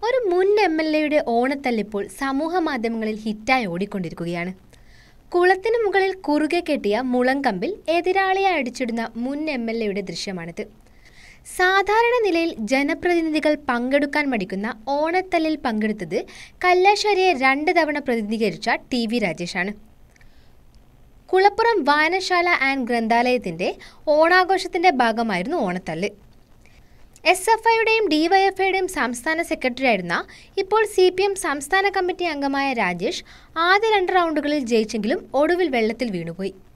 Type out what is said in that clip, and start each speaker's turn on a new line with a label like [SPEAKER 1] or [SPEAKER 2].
[SPEAKER 1] ഒരു മുൻ M L എയുടെ ഓണത്തല്ലിപ്പോൾ സമൂഹ മാധ്യമങ്ങളിൽ ഹിറ്റായി ഓടിക്കൊണ്ടിരിക്കുകയാണ് കുളത്തിന് മുകളിൽ കുറുകെ കെട്ടിയ മുളങ്കമ്പിൽ എതിരാളിയെ അടിച്ചിടുന്ന മുൻ എം എൽ എയുടെ ദൃശ്യമാണിത് സാധാരണ നിലയിൽ ജനപ്രതിനിധികൾ പങ്കെടുക്കാൻ മടിക്കുന്ന ഓണത്തല്ലിൽ പങ്കെടുത്തത് കല്ലാശ്ശേരിയെ രണ്ട് തവണ പ്രതിനിധീകരിച്ച ടി വി രാജേഷാണ് കുളപ്പുറം വായനശാല ആൻഡ് ഗ്രന്ഥാലയത്തിന്റെ ഓണാഘോഷത്തിന്റെ ഭാഗമായിരുന്നു ഓണത്തല്ല് എസ് എഫ് ഐയുടെയും ഡിവൈഎഫ്ഐയുടെയും സംസ്ഥാന സെക്രട്ടറി ആയിരുന്ന ഇപ്പോൾ സി പി എം സംസ്ഥാന കമ്മിറ്റി അംഗമായ രാജേഷ് ആദ്യ രണ്ട് റൗണ്ടുകളിൽ ജയിച്ചെങ്കിലും ഒടുവിൽ വെള്ളത്തിൽ വീണുപോയി